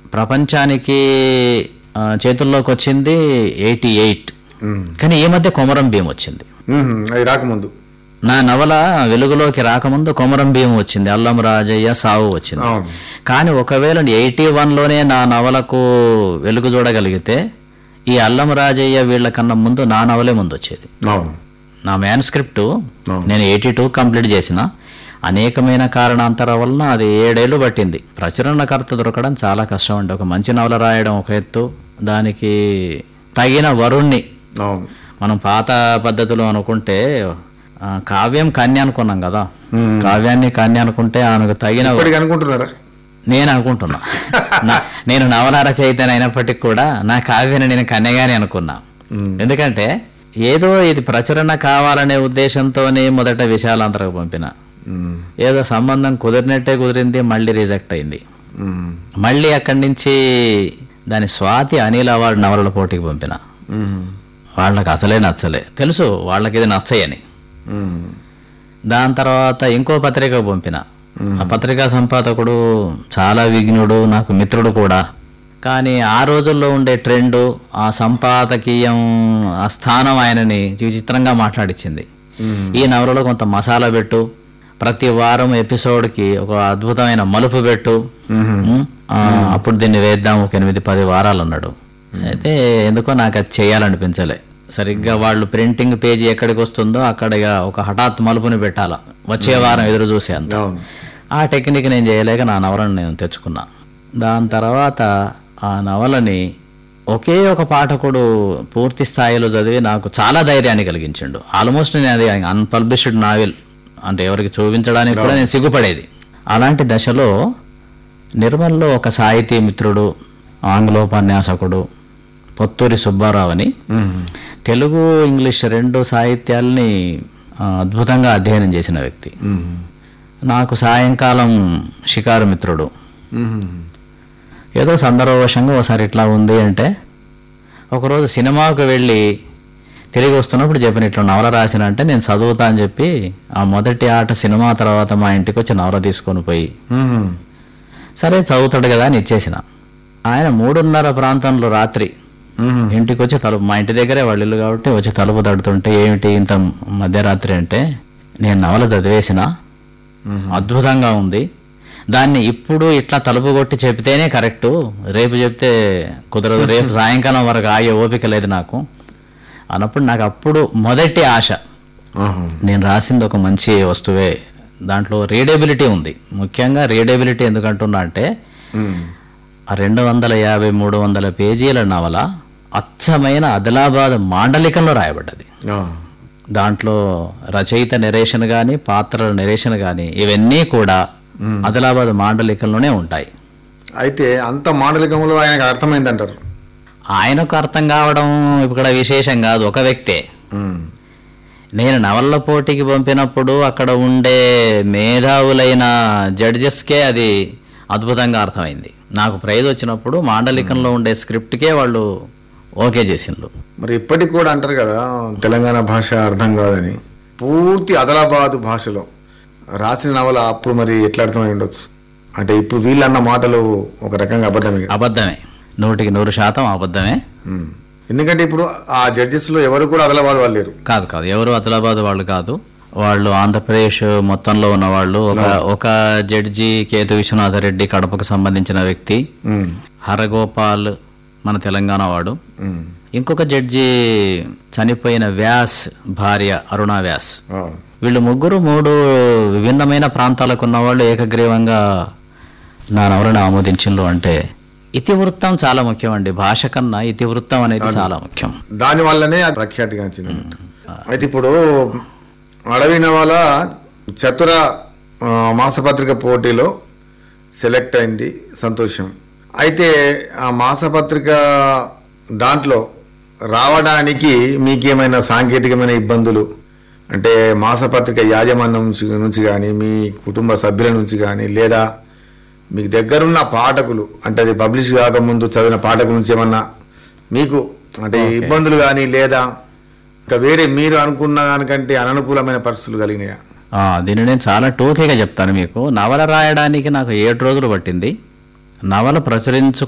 ప్రపంచానికి ఆ, చేతుల్లోకి వచ్చింది ఎయిటీ ఎయిట్ ఉమ్. కానీ ఈ మధ్య కొమరం భీం వచ్చింది ఉమ్, అది రాకముందు నా నవల వెలుగులోకి రాకముందు కొమరం భీం వచ్చింది అల్లం రాజయ్య సావు వచ్చింది అవును కానీ ఒకవేళ ఎయిటీ వన్లోనే నా నవలకు వెలుగు చూడగలిగితే ఈ అల్లం రాజయ్య వీళ్ళ కన్నా ముందు నా నవలే ముందు వచ్చేది అవును నా మ్యాన్ స్క్రిప్ట్ అవును. నేను ఎయిటీ టూ కంప్లీట్ చేసిన అనేకమైన కారణాంతరం వలన అది ఏడేళ్ళు పట్టింది ప్రచురణకర్త దొరకడం చాలా కష్టం అండి ఒక మంచి నవల రాయడం ఒక ఎత్తు దానికి తగిన వరుణ్ణి అవును మనం పాత పద్ధతిలో అనుకుంటే ఆ, కావ్యం కన్య అనుకున్నాం కదా మ్మ్. కావ్యాన్ని కన్య అనుకుంటే ఆమెకు తగిన ఇప్పటికి అనుకుంటున్నారా నేను అనుకుంటున్నా నా- నేను నవల రచయితని అయినప్పటికీ కూడా నా కావ్యాన్ని నేను కన్యగానే అనుకున్నా ఉమ్. ఎందుకంటే ఏదో ఇది ప్రచురణ కావాలనే ఉద్దేశంతోనే మొదట విశాలాంతరకు పంపిన ఉమ్. ఏదో సంబంధం కుదిరినట్టే కుదిరింది మళ్ళీ రిజెక్ట్ అయింది ఉమ్. మళ్ళీ అక్కడి నుంచి దాని స్వాతి అనిల్ అవార్డు నవలల పోటీకి పంపిన ఉమ్. వాళ్ళకి అసలే నచ్చలే తెలుసు వాళ్ళకి ఇది నచ్చయని ఉమ్. దాని తర్వాత ఇంకో పత్రిక పంపిన ఆ పత్రికా సంపాదకుడు చాలా విఘ్నుడు నాకు మిత్రుడు కూడా కానీ ఆ రోజుల్లో ఉండే ట్రెండ్ ఆ సంపాదకీయం ఆ స్థానం ఆయనని విచిత్రంగా మాట్లాడించింది ఉమ్. ఈ నవలలో కొంత మసాలా పెట్టు ప్రతి వారం ఎపిసోడ్కి ఒక అద్భుతమైన మలుపు పెట్టు ఉమ్. ఉమ్, ఆ, అప్పుడు దీన్ని వేద్దాం ఒక ఎనిమిది పది వారాలు అన్నాడు అయితే ఎందుకో నాకు అది చేయాలనిపించలే సరిగ్గా వాళ్ళు ప్రింటింగ్ పేజీ ఎక్కడికి వస్తుందో అక్కడ ఇక ఒక హఠాత్ మలుపుని పెట్టాల వచ్చే వారం ఎదురు చూసే అంత అవును ఆ టెక్నిక్ నేను చేయలేక నా నవలను నేను తెచ్చుకున్నా దాని తర్వాత ఆ నవలని ఒకే ఒక పాఠకుడు పూర్తి స్థాయిలో చదివి నాకు చాలా ధైర్యాన్ని కలిగించిండు ఆల్మోస్ట్ నేను అది అన్పబ్లిష్డ్ నావెల్ అంటే ఎవరికి చూపించడానికి కూడా నేను సిగ్గుపడేది అలాంటి దశలో నిర్మల్లో ఒక సాహితీ మిత్రుడు ఆంగ్లోపన్యాసకుడు పొత్తూరి సుబ్బారావు అని ఉమ్. తెలుగు ఇంగ్లీష్ రెండు సాహిత్యాల్ని ఆ, అద్భుతంగా అధ్యయనం చేసిన వ్యక్తి ఉమ్. నాకు సాయంకాలం షికారు మిత్రుడు ఉమ్. ఏదో సందర్భవశంగా ఒకసారి ఇట్లా ఉంది అంటే ఒకరోజు సినిమాకు వెళ్ళి తిరిగి వస్తున్నప్పుడు చెప్పిన ఇట్లా నవల రాసిన అంటే నేను చదువుతా అని చెప్పి ఆ మొదటి ఆట సినిమా తర్వాత మా ఇంటికి వచ్చి నవల తీసుకొని పోయి ఉమ్. సరే చదువుతాడు కదా అని ఇచ్చేసిన ఆయన మూడున్నర ప్రాంతంలో రాత్రి ఉమ్. ఇంటికి వచ్చి తలుపు మా ఇంటి దగ్గరే వాళ్ళ ఇల్లు కాబట్టి వచ్చి తలుపు తడుతుంటే ఏమిటి ఇంత మధ్యరాత్రి అంటే నేను నవల చదివేసిన ఉమ్. అద్భుతంగా ఉంది దాన్ని ఇప్పుడు ఇట్లా తలుపు కొట్టి చెప్తేనే కరెక్టు రేపు చెప్తే కుదరదు రేపు సాయంకాలం వరకు ఆగే ఓపిక లేదు నాకు అన్నప్పుడు నాకు అప్పుడు మొదటి ఆశ ఆహా. నేను రాసింది ఒక మంచి వస్తువే దాంట్లో రీడేబిలిటీ ఉంది ముఖ్యంగా రీడేబిలిటీ ఎందుకంటున్నా అంటే ఉమ్. ఆ రెండు వందల యాభై మూడు వందల పేజీల నవల అచ్చమైన ఆదిలాబాద్ మాండలికంలో రాయబడ్డది ఆ. దాంట్లో రచయిత నెరేషన్ కానీ పాత్రల నెరేషన్ కానీ ఇవన్నీ కూడా ఆదిలాబాద్ మాండలికంలోనే ఉంటాయి అయితే అంత మాండలికంలో ఆయనకు అర్థమైందంటారు ఆయనకు అర్థం కావడం ఇక్కడ విశేషం కాదు ఒక వ్యక్తే ఉమ్. నేను నవల్ల పోటీకి పంపినప్పుడు అక్కడ ఉండే మేధావులైన జడ్జెస్కే అది అద్భుతంగా అర్థమైంది నాకు ప్రైజ్ వచ్చినప్పుడు మాండలికంలో ఉండే స్క్రిప్ట్కే వాళ్ళు ఓకే చేసిండ్రు మరి ఇప్పటికి కూడా అంటారు కదా తెలంగాణ భాష అర్థం కాదని పూర్తి అదలాబాదు భాషలో రాసిన నవల అప్పుడు మరి ఎట్లా అర్థమై ఉండొచ్చు అంటే ఇప్పుడు వీళ్ళన్న మాటలు ఒక రకంగా అబద్ధమే కదా. అబద్ధమే నూటికి నూరు శాతం అబద్ధమే ఉమ్. ఎందుకంటే ఇప్పుడు ఆ జడ్జెస్ లో ఎవరు కూడా అదలాబాద్ వాళ్ళు లేరు కాదు కాదు ఎవరు ఆదిలాబాద్ వాళ్ళు కాదు వాళ్ళు ఆంధ్రప్రదేశ్ మొత్తంలో ఉన్న వాళ్ళు ఒక ఒక జడ్జి కేతు విశ్వనాథ రెడ్డి కడపకు సంబంధించిన వ్యక్తి ఉమ్. హరగోపాల్ మన తెలంగాణ వాడు ఉమ్. ఇంకొక జడ్జి చనిపోయిన వ్యాస్ భార్య అరుణ వ్యాస్ ఆ. వీళ్ళు ముగ్గురు మూడు విభిన్నమైన ప్రాంతాలకు ఉన్న వాళ్ళు ఏకగ్రీవంగా నా నవలను ఆమోదించిండ్రు అంటే ఇతివృత్తం చాలా ముఖ్యం అండి భాష కన్నా ఇతివృత్తం అనేది చాలా ముఖ్యం దాని వల్లనే అది ప్రఖ్యాతిగాంచింది అయితే ఇప్పుడు అడవి నవల చతుర ఆ, మాసపత్రిక పోటీలో సెలెక్ట్ అయింది సంతోషం అయితే ఆ మాసపత్రిక దాంట్లో రావడానికి మీకేమైనా సాంకేతికమైన ఇబ్బందులు అంటే మాసపత్రిక యాజమాన్యం నుంచి నుంచి కానీ మీ కుటుంబ సభ్యుల నుంచి కానీ లేదా మీకు దగ్గరున్న పాఠకులు అంటే అది పబ్లిష్ కాకముందు చదివిన పాఠకుల నుంచి ఏమన్నా మీకు అంటే ఇబ్బందులు కానీ లేదా ఇంకా వేరే మీరు అనుకున్న దానికంటే అననుకూలమైన పరిస్థితులు కలిగినాయా ఆ, దీన్ని నేను చాలా టోకీగా చెప్తాను మీకు నవల రాయడానికి నాకు ఏడు రోజులు పట్టింది నవల ప్రచురించు